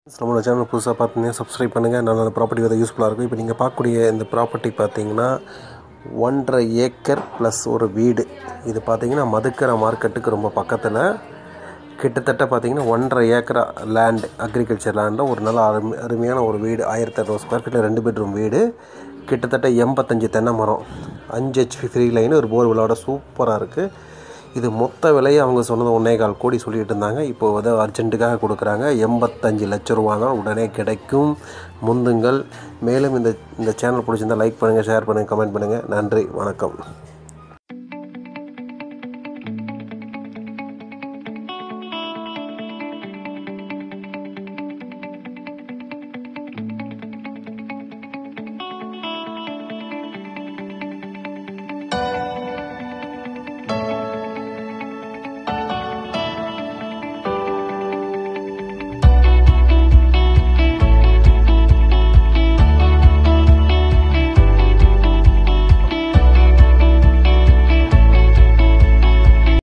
நம்மளோட சேனல் புதுசாக பார்த்தீங்கன்னா சப்ஸ்கிரைப் பண்ணுங்கள் நல்ல நல்ல ப்ராப்பர்ட்டி வந்து யூஸ்ஃபுல்லாக இருக்கும் இப்போ நீங்கள் பார்க்கக்கூடிய இந்த ப்ராப்பர்ட்டி பார்த்தீங்கன்னா ஒன்றரை ஏக்கர் ப்ளஸ் ஒரு வீடு இது பார்த்தீங்கன்னா மதுக்கரை மார்க்கெட்டுக்கு ரொம்ப பக்கத்தில் கிட்டத்தட்ட பார்த்தீங்கன்னா ஒன்றரை ஏக்கரா லேண்ட் அக்ரிகல்ச்சர் லேண்டில் ஒரு நல்ல அருமை அருமையான ஒரு வீடு ஆயிரத்தி இரநூறு ஸ்கொயர் ஃபீட்டில் ரெண்டு பெட்ரூம் வீடு கிட்டத்தட்ட எண்பத்தஞ்சு தென்னை மரம் அஞ்சு ஹெச்பி ஃப்ரீ லைன் ஒரு போர் விழாவோட சூப்பராக இருக்குது இது மொத்த விலையை அவங்க சொன்னது ஒன்றே கால் கோடி சொல்லிட்டு இருந்தாங்க இப்போ வந்து அர்ஜென்ட்டுக்காக கொடுக்குறாங்க எண்பத்தஞ்சு லட்ச ரூபா தான் உடனே கிடைக்கும் முந்துங்கள் மேலும் இந்த இந்த சேனல் பிடிச்சிருந்தால் லைக் பண்ணுங்கள் ஷேர் பண்ணுங்கள் கமெண்ட் பண்ணுங்கள் நன்றி வணக்கம்